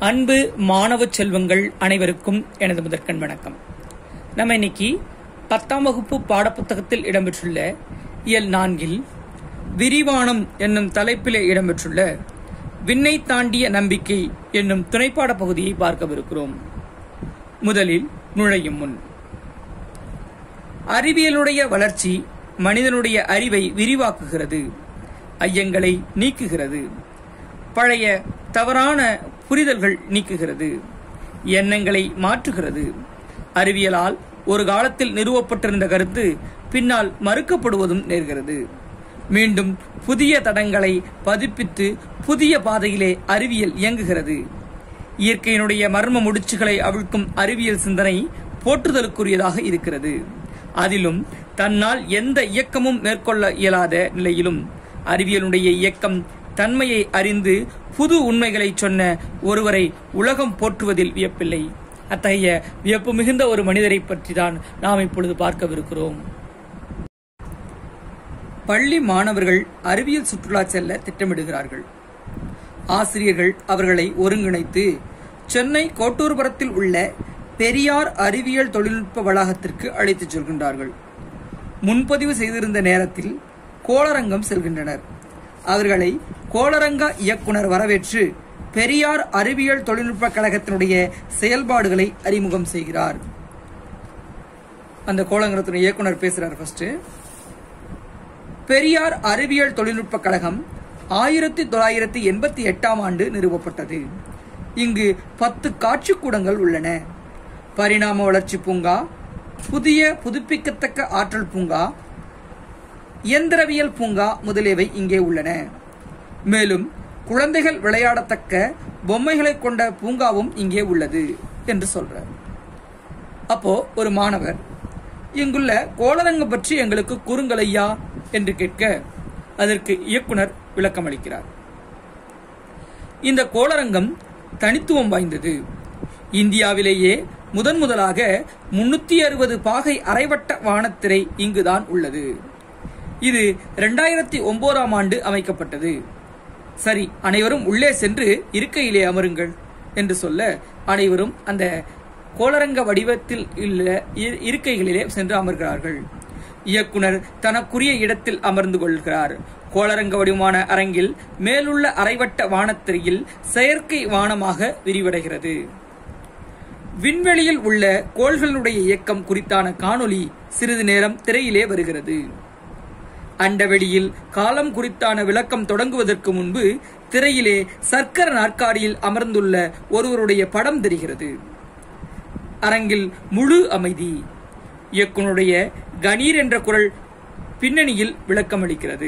அன்பு மாணவ செல்வங்கள் அனைவருக்கும் எனது முதற்கண் வணக்கம் நம்ம இன்னைக்கு பத்தாம் வகுப்பு பாடப்புத்தகத்தில் இடம்பெற்றுள்ள இயல் நான்கில் விரிவானம் என்னும் தலைப்பிலே இடம்பெற்றுள்ள விண்ணை தாண்டிய நம்பிக்கை என்னும் துணைப்பாட பகுதியை பார்க்கவிருக்கிறோம் முதலில் நுழையும் முன் அறிவியலுடைய வளர்ச்சி மனிதனுடைய அறிவை விரிவாக்குகிறது ஐயங்களை நீக்குகிறது பழைய தவறான புரிதல்கள் நீக்குகிறது எண்ணங்களை மாற்றுகிறது அறிவியலால் ஒரு காலத்தில் நிறுவப்பட்டிருந்த கருத்து பின்னால் மறுக்கப்படுவதும் நேர்கிறது மீண்டும் புதிய தடங்களை பதிப்பித்து புதிய பாதையிலே அறிவியல் இயங்குகிறது இயற்கையினுடைய மர்ம முடிச்சுகளை அவிழ்க்கும் அறிவியல் சிந்தனை போற்றுதலுக்குரியதாக இருக்கிறது அதிலும் தன்னால் எந்த இயக்கமும் மேற்கொள்ள இயலாத நிலையிலும் அறிவியலுடைய இயக்கம் தன்மையை அறிந்து புது உண்மைகளை சொன்ன ஒருவரை உலகம் போற்றுவதில் வியப்பில்லை அத்தகைய வியப்பு மிகுந்த ஒரு மனிதரை பற்றி தான் நாம் இப்பொழுது பார்க்கவிருக்கிறோம் பள்ளி மாணவர்கள் அறிவியல் சுற்றுலா செல்ல திட்டமிடுகிறார்கள் ஆசிரியர்கள் அவர்களை ஒருங்கிணைத்து சென்னை கோட்டூர்புரத்தில் உள்ள பெரியார் அறிவியல் தொழில்நுட்ப வளாகத்திற்கு அழைத்துச் செல்கின்றார்கள் முன்பதிவு செய்திருந்த நேரத்தில் கோளரங்கம் செல்கின்றனர் அவர்களை கோளரங்க இயக்குனர் வரவேற்று பெரியார் அறிவியல் தொழில்நுட்ப கழகத்தினுடைய செயல்பாடுகளை அறிமுகம் செய்கிறார் அந்த கோளரங்கத்தின் இயக்குனர் பேசுறார் ஃபர்ஸ்ட் பெரியார் அறிவியல் தொழில்நுட்ப கழகம் ஆயிரத்தி தொள்ளாயிரத்தி எண்பத்தி எட்டாம் ஆண்டு நிறுவப்பட்டது இங்கு பத்து காட்சிக்கூடங்கள் உள்ளன பரிணாம வளர்ச்சி பூங்கா புதிய புதுப்பிக்கத்தக்க ஆற்றல் பூங்கா இயந்திரவியல் பூங்கா முதலியவை இங்கே உள்ளன மேலும் குழந்தைகள் விளையாடத்தக்க பொம்மைகளை கொண்ட பூங்காவும் இங்கே உள்ளது என்று சொல்றார் அப்போ ஒரு மாணவர் இங்குள்ள கோளரங்கம் பற்றி எங்களுக்கு கூறுங்கள் ஐயா என்று கேட்க அதற்கு இயக்குனர் விளக்கம் அளிக்கிறார் இந்த கோளரங்கம் தனித்துவம் வாய்ந்தது இந்தியாவிலேயே முதன் முதலாக முன்னூத்தி அறுபது பாகை அரைவட்ட வானத்திரை இங்குதான் உள்ளது இது இரண்டாயிரத்தி ஒன்பதாம் ஆண்டு அமைக்கப்பட்டது சரி அனைவரும் உள்ளே சென்று இருக்கையிலே அமருங்கள் என்று சொல்ல அனைவரும் அந்த கோளரங்க வடிவத்தில் உள்ள இருக்கைகளிலே சென்று அமர்கிறார்கள் இயக்குனர் தனக்குரிய இடத்தில் அமர்ந்து கொள்கிறார் கோளரங்க வடிவமான அரங்கில் மேலுள்ள அரைவட்ட வானத்திரையில் செயற்கை வானமாக விரிவடைகிறது விண்வெளியில் உள்ள கோள்களுடைய இயக்கம் குறித்தான காணொளி சிறிது நேரம் திரையிலே வருகிறது அண்டவெளியில் காலம் குறித்தான விளக்கம் தொடங்குவதற்கு முன்பு திரையிலே சர்க்கர நாற்காலியில் அமர்ந்துள்ள ஒருவருடைய படம் தெரிகிறது அரங்கில் முழு அமைதி இயக்குனருடைய கணீர் என்ற குரல் பின்னணியில் விளக்கமளிக்கிறது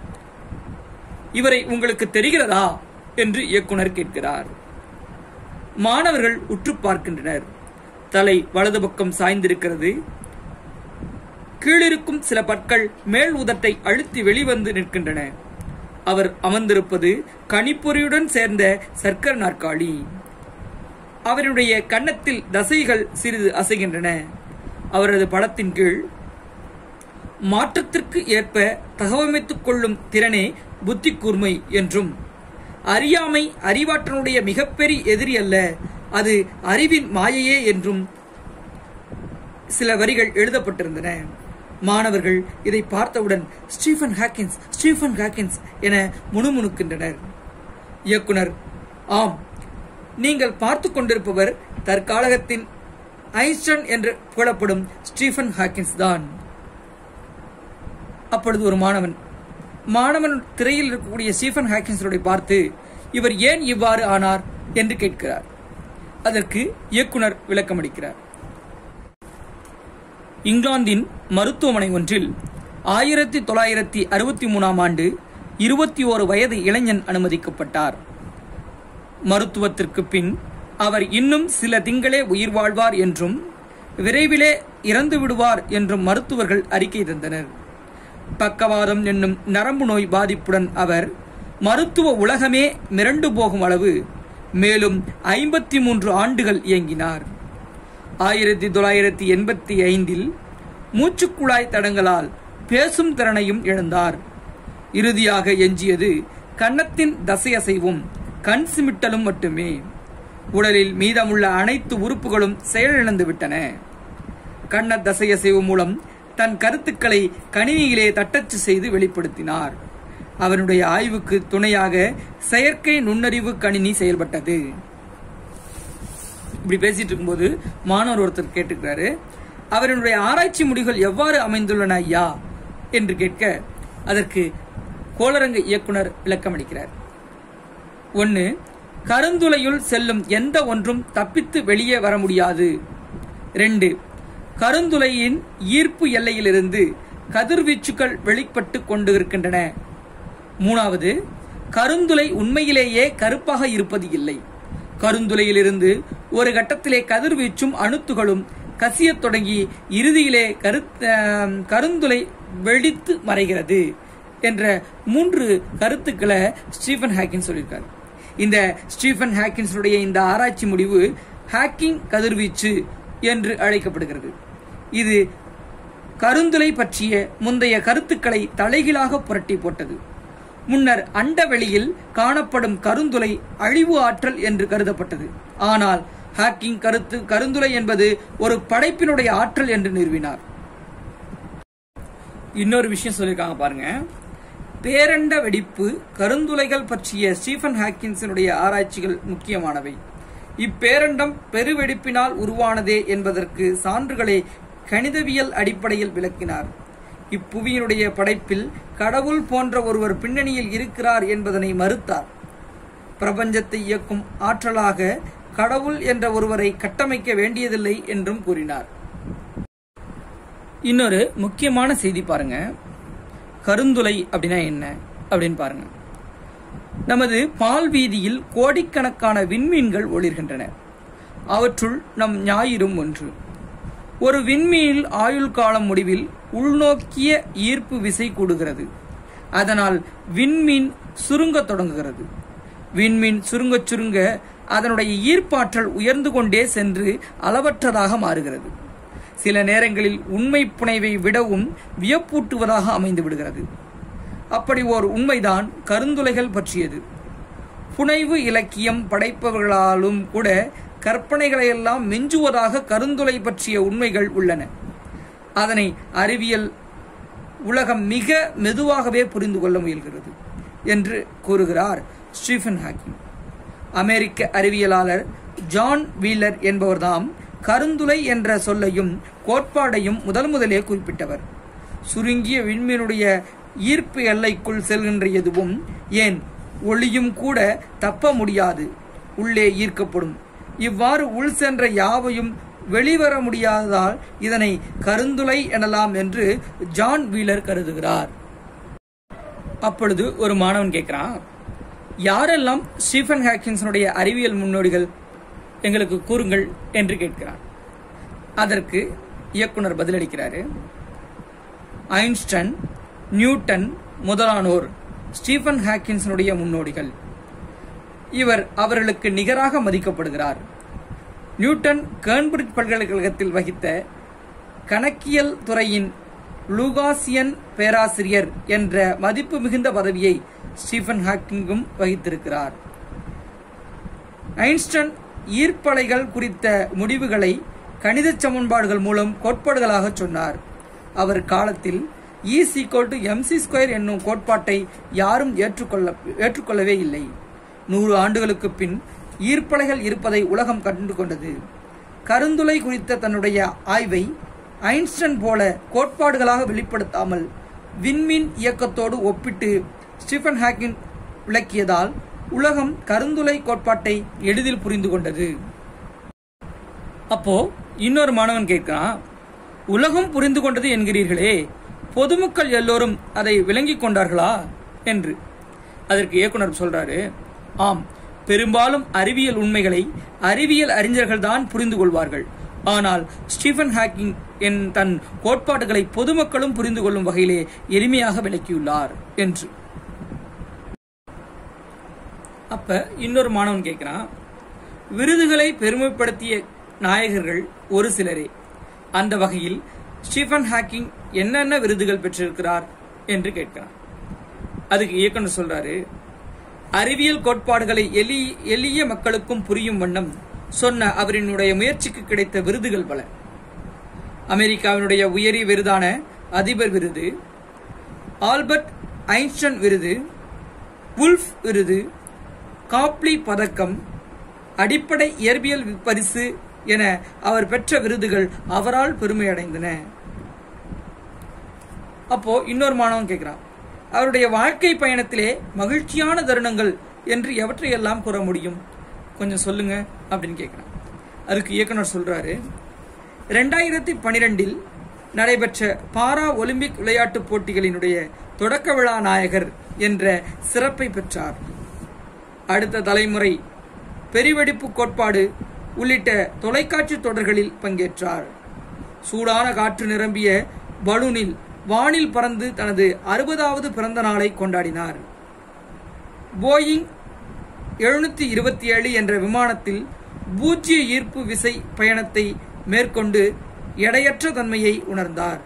இவரை உங்களுக்கு தெரிகிறதா என்று இயக்குனர் கேட்கிறார் மாணவர்கள் உற்று பார்க்கின்றனர் தலை வலது பக்கம் சாய்ந்திருக்கிறது கீழிருக்கும் சில பற்கள் மேல் உதட்டை அழுத்தி வெளிவந்து நிற்கின்றன அவர் அமர்ந்திருப்பது கணிப்பொறியுடன் சேர்ந்த சர்க்கர நாற்காலி அவருடைய கன்னத்தில் தசைகள் சிறிது அசைகின்றன அவரது படத்தின் கீழ் மாற்றத்திற்கு ஏற்ப தகவமைத்துக் கொள்ளும் திறனே புத்தி கூர்மை என்றும் அறியாமை அறிவாற்றனுடைய மிகப்பெரிய எதிரி அல்ல அது அறிவின் மாயையே என்றும் சில வரிகள் எழுதப்பட்டிருந்தன மாணவர்கள் இதை பார்த்தவுடன் ஸ்டீஃபன் ஹாக்கின்ஸ் ஸ்டீஃபன் ஹாக்கின்ஸ் என முணுமுணுக்கின்றனர் இயக்குனர் ஆம் நீங்கள் பார்த்து கொண்டிருப்பவர் தற்காலகத்தின் ஐன்ஸ்டன் என்று புகழப்படும் ஸ்டீஃபன் ஹாக்கின்ஸ் தான் அப்பொழுது ஒரு மாணவன் மாணவன் திரையில் இருக்கக்கூடிய ஸ்டீஃபன் ஹாக்கின்ஸோட பார்த்து இவர் ஏன் இவ்வாறு ஆனார் என்று கேட்கிறார் அதற்கு இயக்குனர் விளக்கமளிக்கிறார் இங்கிலாந்தின் மருத்துவமனை ஒன்றில் ஆயிரத்தி தொள்ளாயிரத்தி அறுபத்தி மூணாம் ஆண்டு இருபத்தி ஓரு வயது இளைஞன் அனுமதிக்கப்பட்டார் மருத்துவத்திற்கு பின் அவர் இன்னும் சில திங்களே உயிர் வாழ்வார் என்றும் விரைவிலே இறந்து விடுவார் என்றும் மருத்துவர்கள் அறிக்கை தந்தனர் பக்கவாதம் என்னும் நரம்பு நோய் பாதிப்புடன் அவர் மருத்துவ உலகமே மிரண்டு போகும் அளவு மேலும் ஐம்பத்தி மூன்று ஆண்டுகள் இயங்கினார் ஆயிரத்தி தொள்ளாயிரத்தி எண்பத்தி ஐந்தில் மூச்சுக்குழாய் தடங்களால் பேசும் திறனையும் இழந்தார் இறுதியாக எஞ்சியது கன்னத்தின் தசையசைவும் கண் சிமிட்டலும் மட்டுமே உடலில் மீதமுள்ள அனைத்து உறுப்புகளும் செயலிழந்து விட்டன கண்ண தசையசைவு மூலம் தன் கருத்துக்களை கணினியிலே தட்டச்சு செய்து வெளிப்படுத்தினார் அவனுடைய ஆய்வுக்கு துணையாக செயற்கை நுண்ணறிவு கணினி செயல்பட்டது இப்படி பேசிட்டு இருக்கும்போது மாணவர் ஒருத்தர் கேட்டுக்கிறாரு அவருடைய ஆராய்ச்சி முடிவுகள் எவ்வாறு அமைந்துள்ளன ஐயா என்று கேட்க அதற்கு கோளரங்க இயக்குனர் விளக்கம் அளிக்கிறார் ஒன்று கருந்துளையுள் செல்லும் எந்த ஒன்றும் தப்பித்து வெளியே வர முடியாது ரெண்டு கருந்துளையின் ஈர்ப்பு எல்லையிலிருந்து கதிர்வீச்சுக்கள் வெளிப்பட்டு கொண்டு இருக்கின்றன மூணாவது கருந்துளை உண்மையிலேயே கருப்பாக இருப்பது இல்லை கருந்துளையிலிருந்து ஒரு கட்டத்திலே கதிர்வீச்சும் அணுத்துகளும் கசியத் தொடங்கி இறுதியிலே கரு அஹ், கருந்துளை வெடித்து மறைகிறது என்ற மூன்று கருத்துக்களை ஸ்டீஃபன் ஹாக்கின் சொல்லியிருக்காரு இந்த ஸ்டீஃபன் ஹாக்கின்ஸுடைய இந்த ஆராய்ச்சி முடிவு ஹாக்கிங் கதிர்வீச்சு என்று அழைக்கப்படுகிறது இது கருந்துளை பற்றிய முந்தைய கருத்துக்களை தலைகீழாக புரட்டி போட்டது முன்னர் அண்டவெளியில் காணப்படும் கருந்துளை அழிவு ஆற்றல் என்று கருதப்பட்டது ஆனால் ஹாக்கிங் கருத்து கருந்துளை என்பது ஒரு படைப்பினுடைய ஆற்றல் என்று நிறுவினார் இன்னொரு விஷயம் சொல்லியிருக்காங்க பாருங்க பேரண்ட வெடிப்பு கருந்துளைகள் பற்றிய ஸ்டீஃபன் ஹாக்கின்ஸினுடைய ஆராய்ச்சிகள் முக்கியமானவை இப்பேரண்டம் பெருவெடிப்பினால் உருவானதே என்பதற்கு சான்றுகளை கணிதவியல் அடிப்படையில் விளக்கினார் இப்புவியினுடைய படைப்பில் கடவுள் போன்ற ஒருவர் பின்னணியில் இருக்கிறார் என்பதனை மறுத்தார் பிரபஞ்சத்தை இயக்கும் ஆற்றலாக கடவுள் என்ற ஒருவரை கட்டமைக்க வேண்டியதில்லை என்றும் கூறினார் இன்னொரு முக்கியமான செய்தி பாருங்க கருந்துளை அப்படின்னா என்ன அப்படின்னு பாருங்க நமது பால் வீதியில் கோடிக்கணக்கான விண்மீன்கள் ஒளிர்கின்றன அவற்றுள் நம் ஞாயிறும் ஒன்று ஒரு விண்மீனில் ஆயுள் காலம் முடிவில் உள்நோக்கிய ஈர்ப்பு விசை கூடுகிறது அதனால் விண்மீன் சுருங்கத் தொடங்குகிறது விண்மீன் சுருங்கச் சுருங்க அதனுடைய ஈர்ப்பாற்றல் உயர்ந்து கொண்டே சென்று அளவற்றதாக மாறுகிறது சில நேரங்களில் உண்மை புனைவை விடவும் வியப்பூட்டுவதாக அமைந்து விடுகிறது அப்படி ஓர் உண்மைதான் கருந்துளைகள் பற்றியது புனைவு இலக்கியம் படைப்பவர்களாலும் கூட கற்பனைகளையெல்லாம் மிஞ்சுவதாக கருந்துளை பற்றிய உண்மைகள் உள்ளன அதனை அறிவியல் உலகம் மிக மெதுவாகவே புரிந்து கொள்ள முயல்கிறது என்று கூறுகிறார் ஸ்டீஃபன் ஹாக்கிங் அமெரிக்க அறிவியலாளர் ஜான் வீலர் என்பவர்தாம் கருந்துளை என்ற சொல்லையும் கோட்பாடையும் முதல் முதலே குறிப்பிட்டவர் சுருங்கிய விண்மீனுடைய ஈர்ப்பு எல்லைக்குள் செல்கின்ற எதுவும் ஏன் ஒளியும் கூட தப்ப முடியாது உள்ளே ஈர்க்கப்படும் இவ்வாறு உள் சென்ற யாவையும் வெளிவர முடியாததால் இதனை கருந்துளை எனலாம் என்று ஜான் வீலர் கருதுகிறார் அப்பொழுது ஒரு மாணவன் கேட்கிறான் யாரெல்லாம் ஸ்டீஃபன் ஹாக்கின்ஸனுடைய அறிவியல் முன்னோடிகள் எங்களுக்கு கூறுங்கள் என்று கேட்கிறான் அதற்கு இயக்குனர் பதிலளிக்கிறாரு ஐன்ஸ்டன் நியூட்டன் முதலானோர் ஸ்டீஃபன் ஹாக்கின்ஸனுடைய முன்னோடிகள் இவர் அவர்களுக்கு நிகராக மதிக்கப்படுகிறார் நியூட்டன் கேம்பிரிட்ஜ் பல்கலைக்கழகத்தில் வகித்த கணக்கியல் துறையின் லூகாசியன் பேராசிரியர் என்ற மதிப்பு மிகுந்த பதவியை ஸ்டீஃபன் ஹாக்கிங்கும் வகித்திருக்கிறார் ஐன்ஸ்டன் ஈர்ப்பலைகள் குறித்த முடிவுகளை கணித சமன்பாடுகள் மூலம் கோட்பாடுகளாக சொன்னார் அவர் காலத்தில் E equal to MC square என்னும் கோட்பாட்டை யாரும் ஏற்றுக்கொள்ள ஏற்றுக்கொள்ளவே இல்லை நூறு ஆண்டுகளுக்கு பின் ஈர்ப்பலைகள் இருப்பதை உலகம் கண்டு கொண்டது கருந்துளை குறித்த தன்னுடைய ஆய்வை ஐன்ஸ்டன் போல கோட்பாடுகளாக வெளிப்படுத்தாமல் விண்மீன் இயக்கத்தோடு ஒப்பிட்டு ஸ்டீஃபன் ஹாக்கிங் விளக்கியதால் உலகம் கருந்துளை கோட்பாட்டை எளிதில் புரிந்து கொண்டது அப்போ இன்னொரு மாணவன் கேட்கிறான் உலகம் புரிந்து கொண்டது என்கிறீர்களே பொதுமக்கள் எல்லோரும் அதை விளங்கிக் கொண்டார்களா என்று அதற்கு இயக்குனர் சொல்றாரு ஆம் பெரும்பாலும் அறிவியல் உண்மைகளை அறிவியல் அறிஞர்கள் தான் புரிந்து கொள்வார்கள் ஆனால் ஸ்டீஃபன் ஹாக்கிங் என் தன் கோட்பாடுகளை பொதுமக்களும் புரிந்து கொள்ளும் வகையிலே எளிமையாக விளக்கியுள்ளார் என்று அப்ப இன்னொரு மாணவன் கேட்கிறான் விருதுகளை பெருமைப்படுத்திய நாயகர்கள் ஒரு சிலரே அந்த வகையில் ஸ்டீஃபன் ஹாக்கிங் என்னென்ன விருதுகள் பெற்றிருக்கிறார் என்று கேட்கிறான் அதுக்கு இயக்குனர் சொல்றாரு அறிவியல் கோட்பாடுகளை எளி எளிய மக்களுக்கும் புரியும் வண்ணம் சொன்ன அவரினுடைய முயற்சிக்கு கிடைத்த விருதுகள் பல அமெரிக்காவினுடைய உயரிய விருதான அதிபர் விருது ஆல்பர்ட் ஐன்ஸ்டன் விருது உல்ஃப் விருது காப்லி பதக்கம் அடிப்படை இயற்பியல் பரிசு என அவர் பெற்ற விருதுகள் அவரால் பெருமையடைந்தன அப்போ இன்னொரு மாணவன் கேட்கிறான் அவருடைய வாழ்க்கை பயணத்திலே மகிழ்ச்சியான தருணங்கள் என்று எவற்றையெல்லாம் கூற முடியும் கொஞ்சம் சொல்லுங்க அப்படின்னு கேட்கிறான் அதுக்கு இயக்குனர் சொல்றாரு ரெண்டாயிரத்தி பனிரெண்டில் நடைபெற்ற பாரா ஒலிம்பிக் விளையாட்டுப் போட்டிகளினுடைய தொடக்க விழா நாயகர் என்ற சிறப்பை பெற்றார் அடுத்த தலைமுறை பெருவெடிப்பு கோட்பாடு உள்ளிட்ட தொலைக்காட்சி தொடர்களில் பங்கேற்றார் சூடான காற்று நிரம்பிய பலூனில் வானில் பறந்து தனது அறுபதாவது பிறந்த நாளை கொண்டாடினார் போயிங் எழுநூத்தி இருபத்தி ஏழு என்ற விமானத்தில் பூஜ்ய ஈர்ப்பு விசை பயணத்தை மேற்கொண்டு எடையற்ற தன்மையை உணர்ந்தார்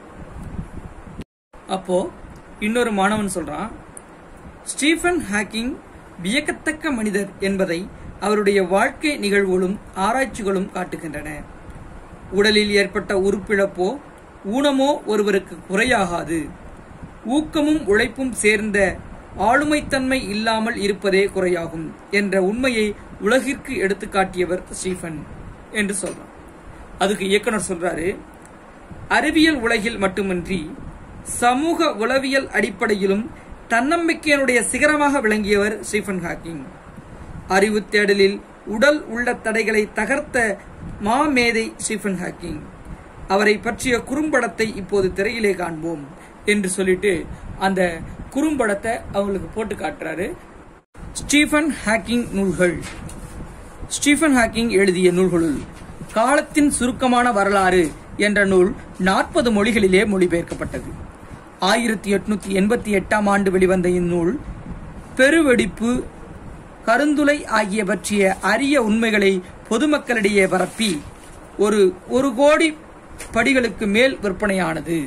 அப்போ இன்னொரு மாணவன் சொல்றான் ஸ்டீஃபன் ஹாக்கிங் வியக்கத்தக்க மனிதர் என்பதை அவருடைய வாழ்க்கை நிகழ்வுகளும் ஆராய்ச்சிகளும் காட்டுகின்றன உடலில் ஏற்பட்ட உறுப்பிழப்போ ஊனமோ ஒருவருக்கு குறையாகாது ஊக்கமும் உழைப்பும் சேர்ந்த ஆளுமைத்தன்மை இல்லாமல் இருப்பதே குறையாகும் என்ற உண்மையை உலகிற்கு எடுத்துக்காட்டியவர் ஸ்டீஃபன் என்று சொல்றான் அதுக்கு இயக்குனர் சொல்றாரு அறிவியல் உலகில் மட்டுமின்றி சமூக உளவியல் அடிப்படையிலும் தன்னம்பிக்கையினுடைய சிகரமாக விளங்கியவர் ஸ்டீஃபன் ஹாக்கிங் அறிவு தேடலில் உடல் உள்ள தடைகளை தகர்த்த மாமேதை ஸ்டீஃபன் ஹாக்கிங் அவரை பற்றிய குறும்படத்தை இப்போது திரையிலே காண்போம் என்று சொல்லிட்டு அந்த குறும்படத்தை அவங்களுக்கு போட்டு காட்டுறாரு ஸ்டீஃபன் ஹாக்கிங் நூல்கள் ஸ்டீஃபன் ஹாக்கிங் எழுதிய நூல்களுள் காலத்தின் சுருக்கமான வரலாறு என்ற நூல் நாற்பது மொழிகளிலே மொழிபெயர்க்கப்பட்டது ஆயிரத்தி எட்நூத்தி எண்பத்தி எட்டாம் ஆண்டு வெளிவந்த இந்நூல் பெருவெடிப்பு கருந்துளை ஆகிய பற்றிய அரிய உண்மைகளை பொதுமக்களிடையே பரப்பி ஒரு ஒரு கோடி படிகளுக்கு மேல் விற்பனையானது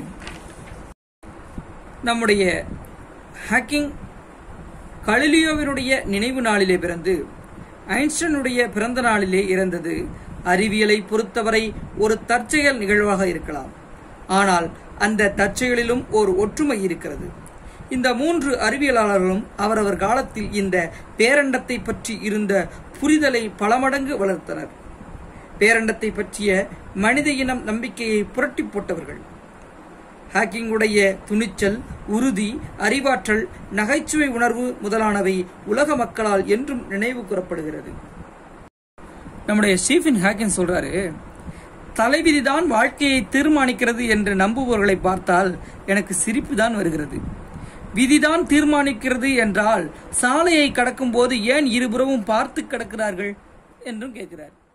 நம்முடைய ஹேக்கிங் கலிலியோவினுடைய நினைவு நாளிலே பிறந்து ஐன்ஸ்டனுடைய பிறந்த நாளிலே இறந்தது அறிவியலை பொறுத்தவரை ஒரு தற்செயல் நிகழ்வாக இருக்கலாம் ஆனால் அந்த தற்செயலிலும் ஒரு ஒற்றுமை இருக்கிறது இந்த மூன்று அறிவியலாளர்களும் அவரவர் காலத்தில் இந்த பேரண்டத்தை பற்றி இருந்த புரிதலை பல மடங்கு வளர்த்தனர் பேரண்டத்தை பற்றிய மனித இனம் நம்பிக்கையை புரட்டி போட்டவர்கள் ஹேக்கிங்குடைய துணிச்சல் உறுதி அறிவாற்றல் நகைச்சுவை உணர்வு முதலானவை உலக மக்களால் என்றும் நினைவு கூறப்படுகிறது நம்முடைய ஸ்டீஃபன் ஹேக்கின் சொல்றாரு தலைவிதிதான் வாழ்க்கையை தீர்மானிக்கிறது என்று நம்புபவர்களை பார்த்தால் எனக்கு சிரிப்பு தான் வருகிறது விதிதான் தீர்மானிக்கிறது என்றால் சாலையை கடக்கும் போது ஏன் இருபுறமும் பார்த்து கிடக்கிறார்கள் என்றும் கேட்கிறார்